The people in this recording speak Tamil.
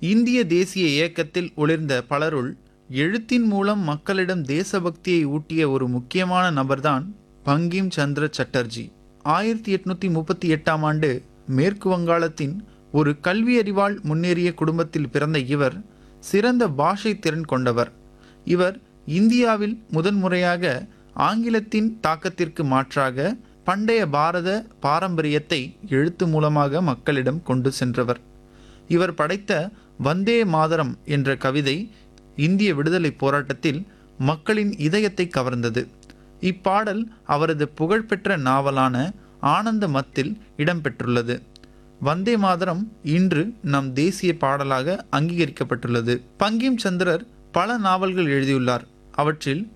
இந்திய தேசிய இயக்கத்தில் ஒளிர்ந்த பலருள் எழுத்தின் மூலம் மக்களிடம் தேசபக்தியை ஊட்டிய ஒரு முக்கியமான நபர்தான் பங்கிம் சந்திர சட்டர்ஜி ஆயிரத்தி எட்நூத்தி முப்பத்தி எட்டாம் ஆண்டு மேற்கு வங்காளத்தின் ஒரு கல்வியறிவால் முன்னேறிய குடும்பத்தில் பிறந்த இவர் சிறந்த பாஷை திறன் கொண்டவர் இவர் இந்தியாவில் முதன்முறையாக ஆங்கிலத்தின் தாக்கத்திற்கு மாற்றாக பண்டைய பாரத பாரம்பரியத்தை எழுத்து மூலமாக மக்களிடம் கொண்டு சென்றவர் இவர் படைத்த வந்தே மாதரம் என்ற கவிதை இந்திய விடுதலை போராட்டத்தில் மக்களின் இதயத்தை கவர்ந்தது இப்பாடல் அவரது புகழ்பெற்ற நாவலான ஆனந்த மத்தில் இடம்பெற்றுள்ளது வந்தே மாதரம் இன்று நம் தேசிய பாடலாக அங்கீகரிக்கப்பட்டுள்ளது பங்கிம் சந்திரர் பல நாவல்கள் எழுதியுள்ளார் அவற்றில்